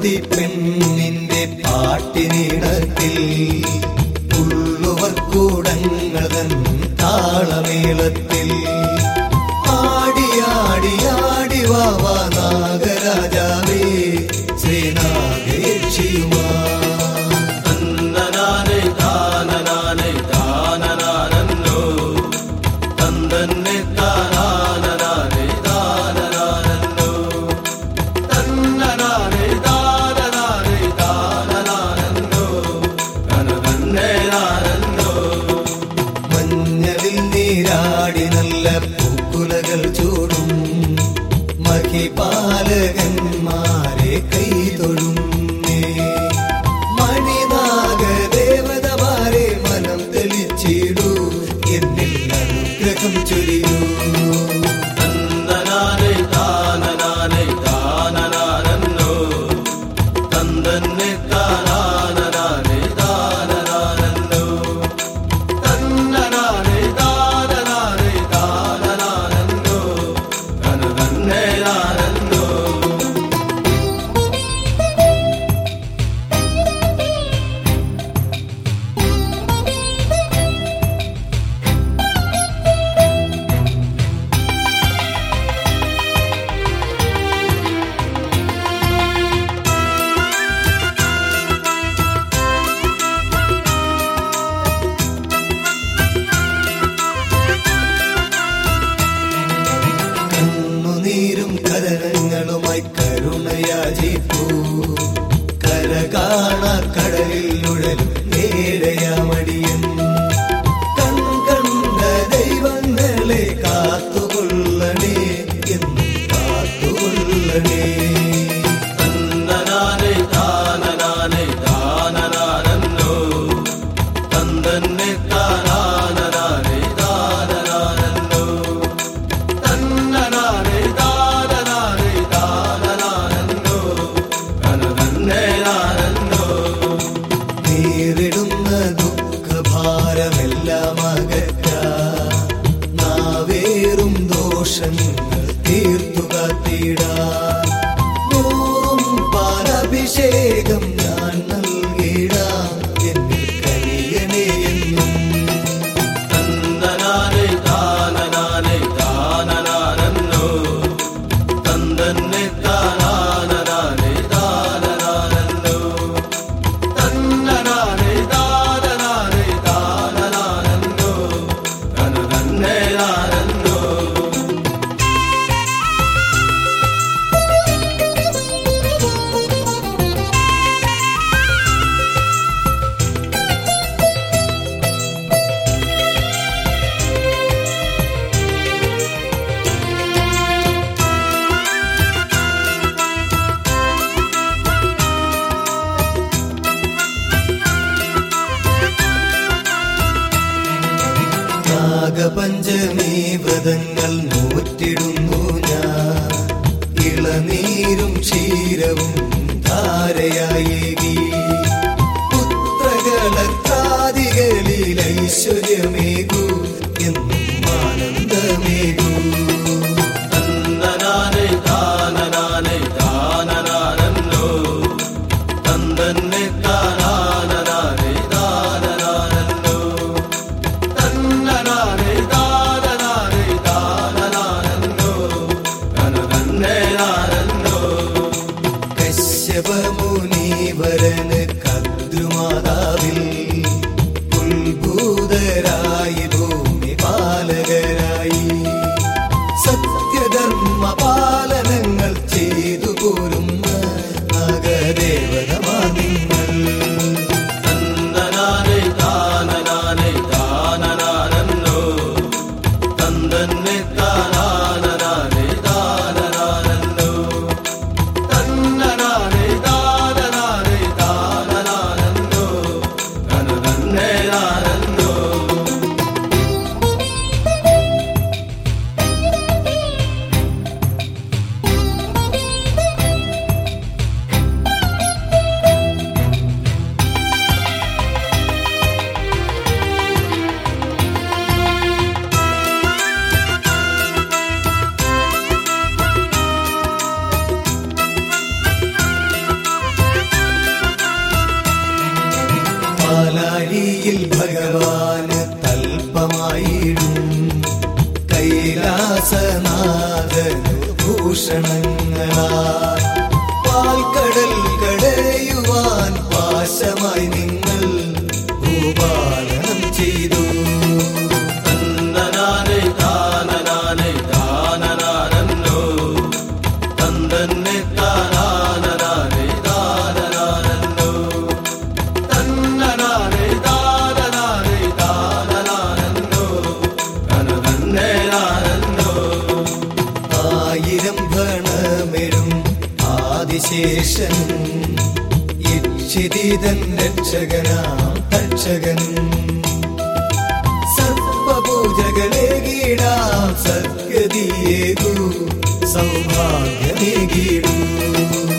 യുവതി പെണ്ണിന്റെ പാട്ടിനിടത്തിൽ ഉള്ളുവർ കൂടങ്ങൾ തൻ താളമേളത്തിൽ ആടിയാടിയാടി വാവ നാഗരാജാവേ ശ്രീനാഗേക്ഷിയുമാ തന്നനാനെ താനനാനെ താനനാനല്ലോ തന്തന്നെ താനാനനാനെ താനനാനല്ലോ തന്നനാനെ താനനാനെ താനനാനല്ലോ കനകന്നെ നാനല്ലോ മഞ്ഞളിൽ നീരാടി നല്ല പൂക്കുലകൾ ചൂടും മഹിപാലകന്മാരെ കൈതൊഴും മണിനാഗ ദേവതമാരെ മനം തെളിച്ചിടൂ എന്നിൽ അനുഗ്രഹം ചൊരിയൂ തന്നനാനെ താനനാനെ താനനാനല്ലോ തന്തന്നെ താനാനനാനെ താനനാനല്ലോ തന്നനാനെ താനനാനെ താനനാനല്ലോ കനകന്നെ നാനല്ലോ കണ്ണുനീരും കരങ്ങളുമായി കരുണയാചിപ്പൂ കര കാണ കടലിൽ ഉഴലും നേരയാമടിയൻ കൺ കണ്ട ദൈവങ്ങളെ കാത്തുകൊള്ളണേ എന്നും കാത്തുകൊള്ളണേ തന്നനാനെ താനനാനെ താനനാനല്ലോ തന്തന്നെ താനാനനാനെ താനനാനല്ലോ തന്നനാനെ താനനാനെ താനനാനല്ലോ കനകന്നെ നാനല്ലോ നേരിടുന്ന ദുഃഖഭാരമെല്ലാം അകറ്റ നാവേറും ദോഷങ്ങൾ തീർത്തു കാത്തിടാൻ നൂറും പാലഭിഷേകം ഞാൻ നൽകിടാം എന്നിൽ കഴിയണേ എന്നും തന്നനാനെ താനനാനെ താനനാനല്ലോ തന്തന്നെ താനാനനാനെ താനനാനല്ലോ തന്നനാനെ താനനാനെ താനനാനല്ലോ കനകന്നെ നാനല്ലോ നാഗപഞ്ചമി വ്രതങ്ങൾ നോറ്റിടുന്നു ഞാൻ ഇളനീരും ക്ഷീരവും ധാരയായേകി പുത്രകളക്കാദികളിൽ ഐശ്വര്യമേകൂ എന്നും ആനന്ദമേകൂ തന്നനാനെ താനനാനെ താനനാനല്ലോ തന്തന്നെ താനാനനാനെ താനനാനല്ലോ തന്നനാനെ താനനാനെ താനനാനല്ലോ കനകന്നെ നാനല്ലോ കശ്യപമുനീവരന് കദ്രുമാതാവിൽ ഉത്ഭൂതരായ ഭൂഷണങ്ങളാൽ പാൽക്കടൽ കടയുവാൻ പാശമായി നിങ്ങൾ ഭൂപാലനം ചെയ്തു തന്നനാനെ താനനാനെ താനനാനന്നോ തന്തന്നെ താനാനനാനെ താനനാനന്നോ തന്നനാനെ താനനാനെ താനനാനന്നോ തനതന്നെ നാനന്നോ ആയിരം ഭണമെഴും ആദിശേഷൻ ഇക്ഷിതീതൻ രക്ഷകനാം തക്ഷകൻ സർപ്പപൂജകളേകീടാം സദ്ഗതിയേകൂ സൗഭാഗ്യമേകീടൂ